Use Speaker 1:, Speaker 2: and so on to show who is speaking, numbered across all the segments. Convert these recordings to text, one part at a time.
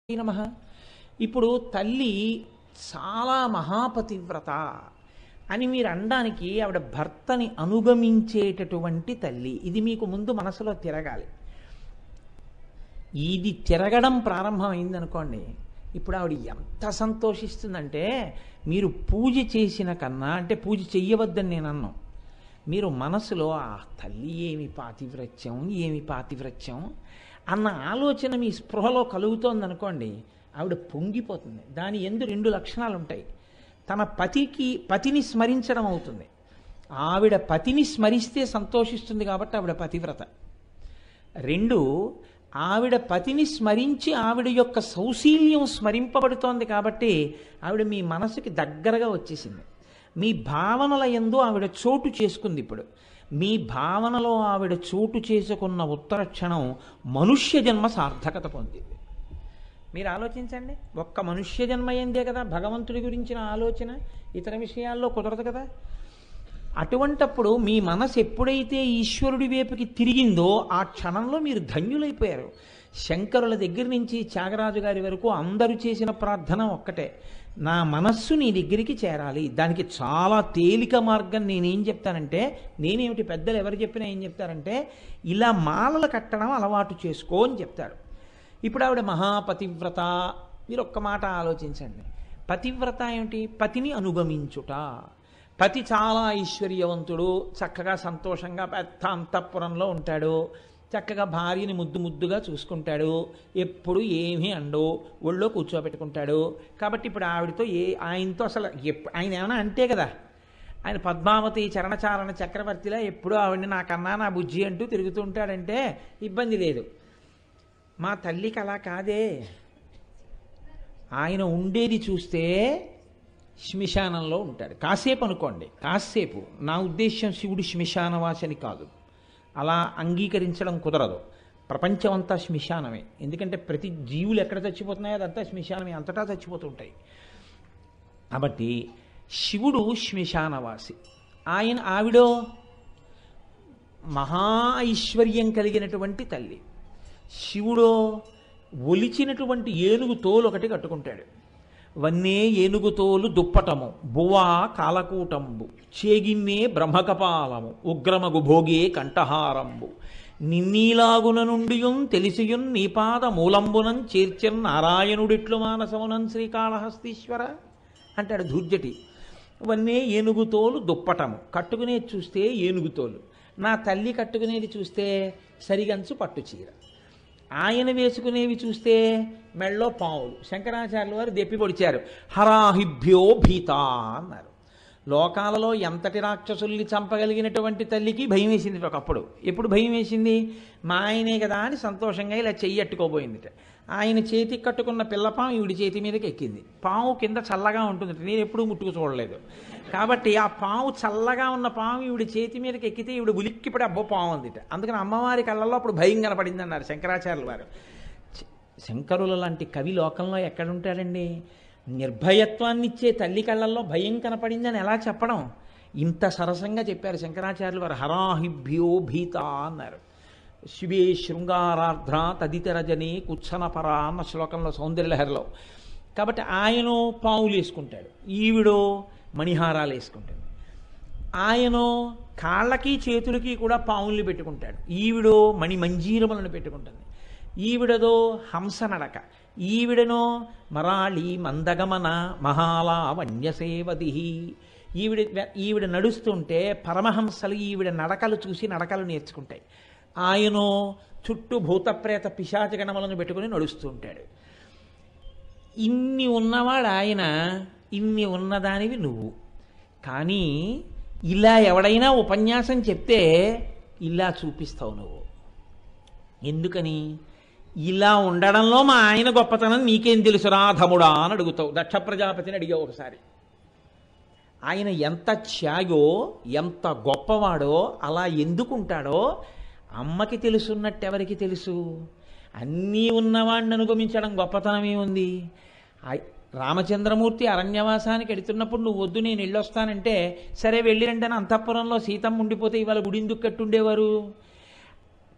Speaker 1: నమ ఇప్పుడు తల్లి చాలా మహాపతివ్రత అని మీరు అనడానికి ఆవిడ భర్తని అనుగమించేటటువంటి తల్లి ఇది మీకు ముందు మనసులో తిరగాలి ఇది తిరగడం ప్రారంభమైందనుకోండి ఇప్పుడు ఆవిడ ఎంత సంతోషిస్తుందంటే మీరు పూజ చేసిన కన్నా అంటే పూజ చెయ్యవద్దని నేను అన్నాను మీరు మనసులో ఆ తల్లి ఏమి పాతివ్రత్యం ఏమి పాతివ్రత్యం అన్న ఆలోచన మీ స్పృహలో కలుగుతోంది అనుకోండి ఆవిడ పొంగిపోతుంది దాని ఎందు రెండు లక్షణాలు ఉంటాయి తన పతికి పతిని స్మరించడం అవుతుంది ఆవిడ పతిని స్మరిస్తే సంతోషిస్తుంది కాబట్టి ఆవిడ పతివ్రత రెండు ఆవిడ పతిని స్మరించి ఆవిడ యొక్క సౌశీల్యం స్మరింపబడుతోంది కాబట్టి ఆవిడ మీ మనసుకి దగ్గరగా వచ్చేసింది మీ భావనల ఎందు ఆవిడ చోటు చేసుకుంది ఇప్పుడు మీ భావనలో ఆవిడ చోటు చేసుకున్న ఉత్తర క్షణం మనుష్య జన్మ సార్థకత పొందింది మీరు ఆలోచించండి ఒక్క మనుష్య జన్మ ఏందే కదా భగవంతుడి గురించిన ఆలోచన ఇతర విషయాల్లో కుదరదు కదా అటువంటప్పుడు మీ మనసు ఎప్పుడైతే ఈశ్వరుడి వైపుకి తిరిగిందో ఆ క్షణంలో మీరు ధన్యులైపోయారు శంకరుల దగ్గర నుంచి త్యాగరాజు గారి వరకు అందరూ చేసిన ప్రార్థన ఒక్కటే నా మనస్సు నీ దగ్గరికి చేరాలి దానికి చాలా తేలిక మార్గం నేనేం చెప్తానంటే నేనేమిటి పెద్దలు ఎవరు చెప్పినా ఏం చెప్తారంటే ఇలా మాలలు కట్టడం అలవాటు చేసుకో అని చెప్తారు ఇప్పుడు ఆవిడ మహాపతివ్రత మీరు ఒక్క మాట ఆలోచించండి పతివ్రత ఏమిటి పతిని అనుగమించుట పతి చాలా ఐశ్వర్యవంతుడు చక్కగా సంతోషంగా పెద్ద అంతఃపురంలో ఉంటాడు చక్కగా భార్యని ముద్దు ముద్దుగా చూసుకుంటాడు ఎప్పుడు ఏమీ అండు ఒళ్ళో కూర్చోబెట్టుకుంటాడు కాబట్టి ఇప్పుడు ఆవిడతో ఏ ఆయనతో అసలు ఎప్ ఆయన ఏమైనా అంతే కదా ఆయన పద్మావతి చరణచారణ చక్రవర్తిలా ఎప్పుడు ఆవిడని నాకన్నా నా బుజ్జి అంటూ తిరుగుతూ ఉంటాడంటే ఇబ్బంది లేదు మా తల్లికి అలా కాదే ఆయన ఉండేది చూస్తే శ్మశానంలో ఉంటాడు కాసేపు అనుకోండి కాసేపు నా ఉద్దేశ్యం శివుడు శ్మశానవాసని కాదు అలా అంగీకరించడం కుదరదు ప్రపంచం అంతా శ్మశానమే ఎందుకంటే ప్రతి జీవులు ఎక్కడ చచ్చిపోతున్నాయో అదంతా శ్మశానమే అంతటా చచ్చిపోతుంటాయి కాబట్టి శివుడు శ్మశానవాసి ఆయన ఆవిడో మహా ఐశ్వర్యం కలిగినటువంటి తల్లి శివుడో ఒలిచినటువంటి ఏనుగు తోలు ఒకటి కట్టుకుంటాడు వన్నే ఏనుగు తోలు దుప్పటము బువా కాలకూటంబు చేగిన్నే బ్రహ్మకపాలము ఉగ్రమగు భోగే కంఠహారంబు నిన్నీలాగున నుండియున్ తెలిసియున్ నీపాద మూలంబునం చేర్చన్ నారాయణుడిట్లు మానసమునం శ్రీకాళహస్తీశ్వర అంటాడు ధూర్జటి వన్నే ఏనుగుతోలు దుప్పటము కట్టుకునేది చూస్తే ఏనుగుతోలు నా తల్లి కట్టుకునేది చూస్తే సరిగంచు పట్టు చీర ఆయన వేసుకునేవి చూస్తే మెళ్ళో పావులు శంకరాచార్యుల వారు దెప్పి పొడిచారు హరాహిభ్యో భీత అన్నారు లోకాలలో ఎంతటి రాక్షసుల్ని చంపగలిగినటువంటి తల్లికి భయం వేసింది ఒకప్పుడు ఎప్పుడు భయం వేసింది మా ఆయనే కదా అని సంతోషంగా ఇలా చెయ్యట్టుకోబోయిందిట ఆయన చేతికి కట్టుకున్న పిల్లపాం ఈవిడి చేతి మీదకి ఎక్కింది పాము కింద చల్లగా ఉంటుంది నేను ఎప్పుడూ ముట్టుకు చూడలేదు కాబట్టి ఆ పాము చల్లగా ఉన్న పాము ఈవిడి చేతి మీదకి ఎక్కితే ఈవిడ ఉలిక్కిపడి అబ్బో పాము అందిట అందుకని అమ్మవారి కళ్ళల్లో అప్పుడు భయం కనపడింది అన్నారు శంకరాచార్యుల వారు శంకరుల లాంటి కవి లోకంలో ఎక్కడుంటాడండి నిర్భయత్వాన్ని ఇచ్చే తల్లి కళ్ళల్లో భయం కనపడిందని ఎలా చెప్పడం ఇంత సరసంగా చెప్పారు శంకరాచార్యులు వారు హరాహిభ్యో భీత అన్నారు శివే శృంగారార్ధ్ర తదితరజని కుచ్చనపర అన్న శ్లోకంలో సౌందర్యలహరిలో కాబట్టి ఆయన పావులు వేసుకుంటాడు ఈవిడో మణిహారాలు వేసుకుంటాడు ఆయన కాళ్ళకి చేతులకి కూడా పావుల్ని పెట్టుకుంటాడు ఈవిడో మణి మంజీరములను పెట్టుకుంటుంది ఈవిడదో హంస నడక ఈవిడనో మరాళి మందగమన మహాలా వన్యసేవది ఈవిడ ఈవిడ నడుస్తుంటే పరమహంసలు ఈవిడ నడకలు చూసి నడకలు నేర్చుకుంటాయి ఆయనో చుట్టూ భూతప్రేత పిశాచగణములను పెట్టుకుని నడుస్తూ ఉంటాడు ఇన్ని ఉన్నవాడు ఆయన ఇన్ని ఉన్నదానివి నువ్వు కానీ ఇలా ఎవడైనా ఉపన్యాసం చెప్తే ఇలా చూపిస్తావు నువ్వు ఎందుకని ఇలా ఉండడంలో మా ఆయన గొప్పతనం నీకేం తెలుసు రాధముడా అని అడుగుతావు దక్ష ప్రజాపతిని అడిగావు ఒకసారి ఆయన ఎంత త్యాగో ఎంత గొప్పవాడో అలా ఎందుకుంటాడో అమ్మకి తెలుసున్నట్టు ఎవరికి తెలుసు అన్నీ ఉన్నవాడిని అనుగమించడం గొప్పతనమే ఉంది రామచంద్రమూర్తి అరణ్యవాసానికి ఎడుతున్నప్పుడు నువ్వు వద్దు నేను వెళ్ళొస్తానంటే సరే వెళ్ళిరంటే అంతఃపురంలో సీతమ్మ ఉండిపోతే ఇవాళ గుడిందుకు కట్టుండేవారు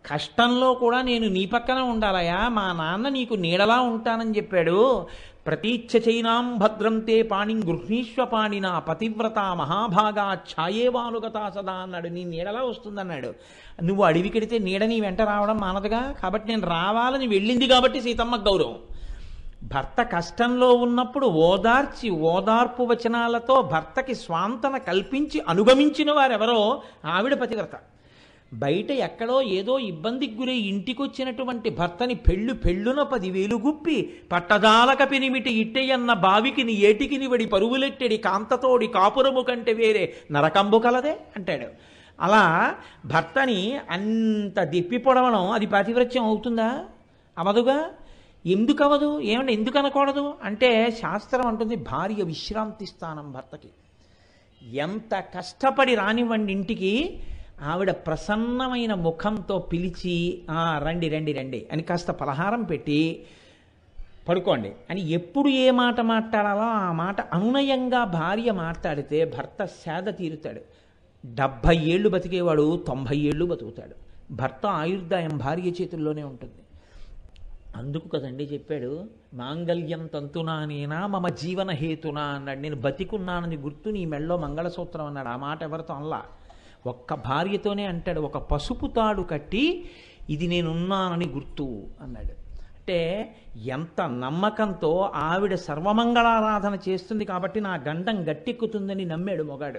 Speaker 1: కష్టంలో కూడా నేను నీ పక్కన ఉండాలయా మా నాన్న నీకు నీడలా ఉంటానని చెప్పాడు ప్రతీచ్ఛ చైనాం భద్రంతే పాణిం గృహీష్వ పాణిన పతివ్రత మహాభాగా ఛాయేవానుగతా సదా అన్నాడు నీ నీడలా వస్తుందన్నాడు నువ్వు అడవికెడితే నీడ నీ వెంట రావడం మానదుగా కాబట్టి నేను రావాలని వెళ్ళింది కాబట్టి సీతమ్మ గౌరవం భర్త కష్టంలో ఉన్నప్పుడు ఓదార్చి ఓదార్పు వచనాలతో భర్తకి స్వాంతన కల్పించి అనుగమించిన వారెవరో ఆవిడ పతివ్రత బయట ఎక్కడో ఏదో ఇబ్బందికి గురై ఇంటికొచ్చినటువంటి భర్తని పెళ్ళు పెళ్ళున పదివేలు గుప్పి పట్టదాలక పినిమిటి ఇట్టెయన్న బావికిని ఏటికిని వడి పరువులెట్టెడి కాంతతోడి కాపురము కంటే వేరే నరకంబు కలదే అంటాడు అలా భర్తని అంత దిప్పి పొడవడం అది పాతివ్రత్యం అవుతుందా అవదుగా ఎందుకు అవదు ఏమంటే ఎందుకు అనకూడదు అంటే శాస్త్రం అంటుంది భార్య విశ్రాంతి స్థానం భర్తకి ఎంత కష్టపడి రానివ్వండి ఇంటికి ఆవిడ ప్రసన్నమైన ముఖంతో పిలిచి "ఆ, రండి రండి రండి అని కాస్త పలహారం పెట్టి పడుకోండి అని ఎప్పుడు ఏ మాట మాట్లాడాలో ఆ మాట అనునయంగా భార్య మాట్లాడితే భర్త సేద తీరుతాడు డెబ్భై ఏళ్ళు బతికేవాడు తొంభై ఏళ్ళు బతుకుతాడు భర్త ఆయుర్దాయం భార్య చేతుల్లోనే ఉంటుంది అందుకు కదండి చెప్పాడు మాంగళ్యం తంతునా నేనా మమ జీవన హేతునా అన్నాడు నేను బతికున్నానని గుర్తు నీ మెళ్ళో మంగళసూత్రం అన్నాడు ఆ మాట ఎవరితో అనలా ఒక్క భార్యతోనే అంటాడు ఒక పసుపు తాడు కట్టి ఇది నేనున్నానని గుర్తు అన్నాడు అంటే ఎంత నమ్మకంతో ఆవిడ సర్వమంగళారాధన చేస్తుంది కాబట్టి నా గండం గట్టెక్కుతుందని నమ్మాడు మొగాడు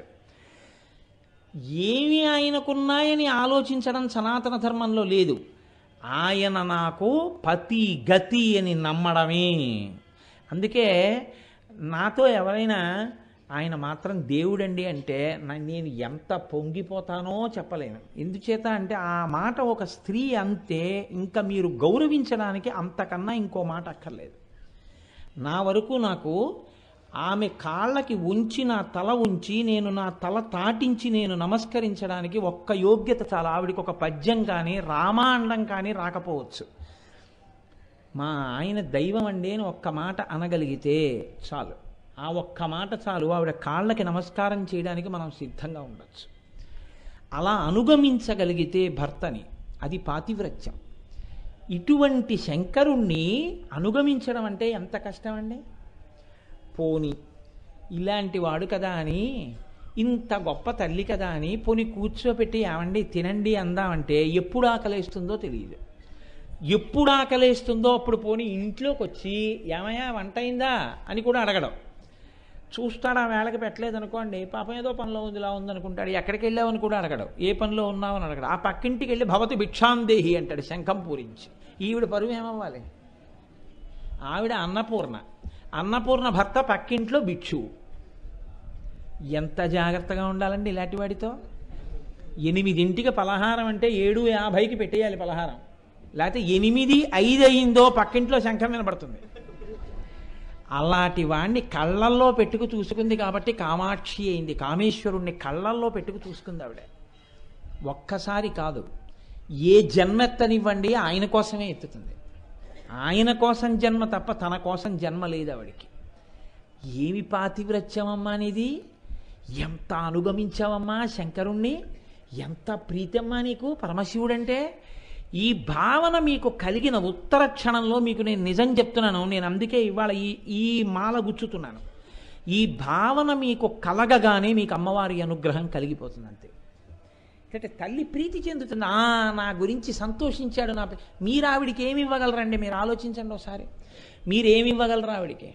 Speaker 1: ఏమి ఆయనకున్నాయని ఆలోచించడం సనాతన ధర్మంలో లేదు ఆయన నాకు పతి గతి అని నమ్మడమే అందుకే నాతో ఎవరైనా ఆయన మాత్రం దేవుడండి అంటే నా- నేను ఎంత పొంగిపోతానో చెప్పలేను ఎందుచేత అంటే ఆ మాట ఒక స్త్రీ అంతే ఇంకా మీరు గౌరవించడానికి అంతకన్నా ఇంకో మాట అక్కర్లేదు నా వరకు నాకు ఆమె కాళ్ళకి ఉంచి నా తల ఉంచి నేను నా తల తాటించి నేను నమస్కరించడానికి ఒక్క యోగ్యత చాలా ఆవిడికి ఒక పద్యం కానీ రామాండం కానీ రాకపోవచ్చు మా ఆయన దైవం అండి అని ఒక్క మాట అనగలిగితే చాలు ఆ ఒక్క మాట చాలు ఆవిడ కాళ్ళకి నమస్కారం చేయడానికి మనం సిద్ధంగా ఉండొచ్చు అలా అనుగమించగలిగితే భర్తని అది పాతివ్రత్యం ఇటువంటి శంకరుణ్ణి అనుగమించడం అంటే ఎంత కష్టం అండి పోని ఇలాంటి వాడు కదా అని ఇంత గొప్ప తల్లి కదా అని పోని కూర్చోపెట్టి ఏమండి తినండి అందామంటే ఎప్పుడు ఆకలేస్తుందో తెలియదు ఎప్పుడు ఆకలేస్తుందో అప్పుడు పోని ఇంట్లోకి వచ్చి ఏమయ్యా వంట అయిందా అని కూడా అడగడం చూస్తాడు ఆ వేళకి పెట్టలేదు అనుకోండి పాపం ఏదో పనిలో ఉందిలా ఉందనుకుంటాడు ఎక్కడికి వెళ్ళావని కూడా అడగడు ఏ పనిలో ఉన్నావని అడగడు ఆ పక్కింటికి వెళ్ళి భవతి భిక్షాందేహి అంటాడు శంఖం పూరించి ఈవిడ పరువు ఏమవ్వాలి ఆవిడ అన్నపూర్ణ అన్నపూర్ణ భర్త పక్కింట్లో భిక్షువు ఎంత జాగ్రత్తగా ఉండాలండి ఇలాంటి వాడితో ఎనిమిదింటికి పలహారం అంటే ఏడు యాభైకి పెట్టేయాలి పలహారం లేకపోతే ఎనిమిది ఐదు అయిందో పక్కింట్లో శంఖం వినబడుతుంది అలాంటి వాణ్ణి కళ్ళల్లో పెట్టుకు చూసుకుంది కాబట్టి కామాక్షి అయింది కామేశ్వరుణ్ణి కళ్ళల్లో పెట్టుకు చూసుకుంది ఆవిడ ఒక్కసారి కాదు ఏ జన్మెత్తనివ్వండి ఆయన కోసమే ఎత్తుతుంది ఆయన కోసం జన్మ తప్ప తన కోసం జన్మ లేదు ఆవిడికి ఏమి పాతివ్రత్యమమ్మా అనేది ఎంత అనుగమించావమ్మా శంకరుణ్ణి ఎంత ప్రీతమ్మా నీకు పరమశివుడంటే ఈ భావన మీకు కలిగిన ఉత్తర క్షణంలో మీకు నేను నిజం చెప్తున్నాను నేను అందుకే ఇవాళ ఈ ఈ మాల గుచ్చుతున్నాను ఈ భావన మీకు కలగగానే మీకు అమ్మవారి అనుగ్రహం కలిగిపోతుంది అంతే అంటే తల్లి ప్రీతి చెందుతుంది "ఆ, నా గురించి సంతోషించాడు నా పి-" మీరు ఆవిడికి ఏమి ఇవ్వగలరండి మీరు ఆలోచించండి ఒకసారి మీరేమి ఇవ్వగలరు ఆవిడికి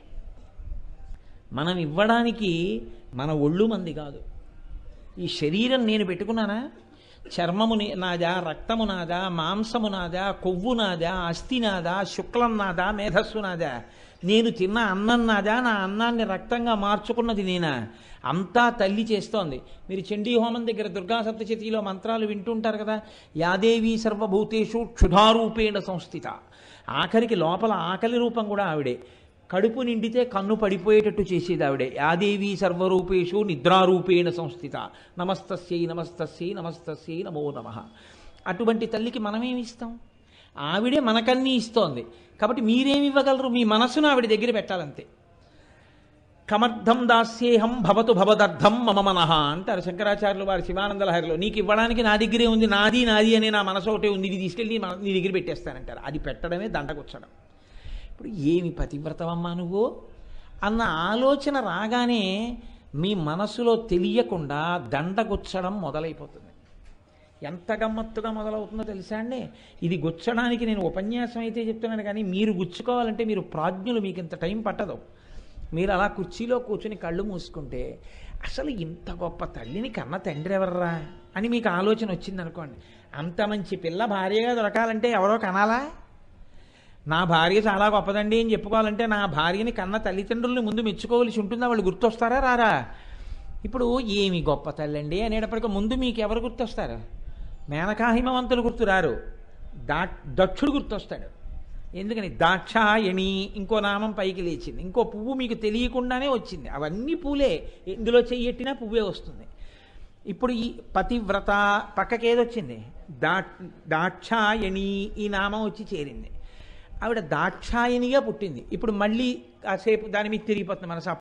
Speaker 1: మనం ఇవ్వడానికి మన ఒళ్ళు మంది కాదు ఈ శరీరం నేను పెట్టుకున్నానా చర్మము నే- నాదా రక్తము నాదా మాంసము నాదా కొవ్వు నాదా అస్థి నాదా శుక్లం నాదా మేధస్సు నాదా నేను తిన్న అన్నం నాదా నా అన్నాన్ని రక్తంగా మార్చుకున్నది నేనా అంతా తల్లి చేస్తోంది మీరు చండీ హోమం దగ్గర దుర్గా సప్తశతిలో మంత్రాలు వింటుంటారు కదా యాదేవి సర్వభూతేషు క్షుధారూపేణ సంస్థిత ఆఖరికి లోపల ఆకలి రూపం కూడా ఆవిడే కడుపు నిండితే కన్ను పడిపోయేటట్టు చేసేది ఆవిడే యాదేవి సర్వరూపేషు నిద్రారూపేణ సంస్థిత నమస్తస్యై నమస్తస్యై నమస్తస్యై నమో నమ అటువంటి తల్లికి మనమేమి ఇస్తాం ఆవిడే మనకన్నీ ఇస్తోంది కాబట్టి మీరేమి ఇవ్వగలరు మీ మనసును ఆవిడ దగ్గర పెట్టాలంతే కమర్థం దాస్యేహం భవతు భవదర్థం మమ మనః అంటారు శంకరాచార్యులు వారి శివానంద లహరిలో నీకు ఇవ్వడానికి నా దగ్గరే ఉంది నాది నాది అనే నా మనసు ఒకటే ఉంది ఇది తీసుకెళ్ళి నీ మన- నీ దగ్గర పెట్టేస్తానంటారు అది పెట్టడమే దండకొచ్చడం ఇప్పుడు ఏమి పతివ్రతమమ్మా నువ్వు అన్న ఆలోచన రాగానే మీ మనసులో తెలియకుండా దండగుచ్చడం మొదలైపోతుంది ఎంత గమ్మత్తుగా మొదలవుతుందో తెలుసా అండి ఇది గుచ్చడానికి నేను ఉపన్యాసం అయితే చెప్తున్నాను కానీ మీరు గుచ్చుకోవాలంటే మీరు ప్రాజ్ఞులు మీకు ఇంత టైం పట్టదు మీరు అలా కుర్చీలో కూర్చుని కళ్ళు మూసుకుంటే అసలు ఇంత గొప్ప తల్లిని కన్న తండ్రి ఎవర్రా అని మీకు ఆలోచన వచ్చింది అనుకోండి అంత మంచి పిల్ల భార్యగా దొరకాలంటే ఎవరో కనాలా నా భార్య చాలా గొప్పదండి అని చెప్పుకోవాలంటే నా భార్యని కన్న తల్లిదండ్రుల్ని ముందు మెచ్చుకోవలసి ఉంటుందా వాళ్ళు గుర్తొస్తారా రారా ఇప్పుడు ఏమి గొప్ప తల్లండి అనేటప్పటికీ ముందు మీకు ఎవరు గుర్తొస్తారు మేనకాహిమవంతులు గుర్తు రారు దా దక్షుడు గుర్తొస్తాడు ఎందుకని దాక్షాయణి ఇంకో నామం పైకి లేచింది ఇంకో పువ్వు మీకు తెలియకుండానే వచ్చింది అవన్నీ పూలే ఇందులో చెయ్యెట్టినా పువ్వే వస్తుంది ఇప్పుడు ఈ పతివ్రత పక్కకి ఏదొచ్చింది దా దాక్షాయణి ఈ నామం వచ్చి చేరింది ఆవిడ దాక్షాయణిగా పుట్టింది ఇప్పుడు మళ్ళీ కాసేపు దాని మీద తిరిగిపోతుంది మనసు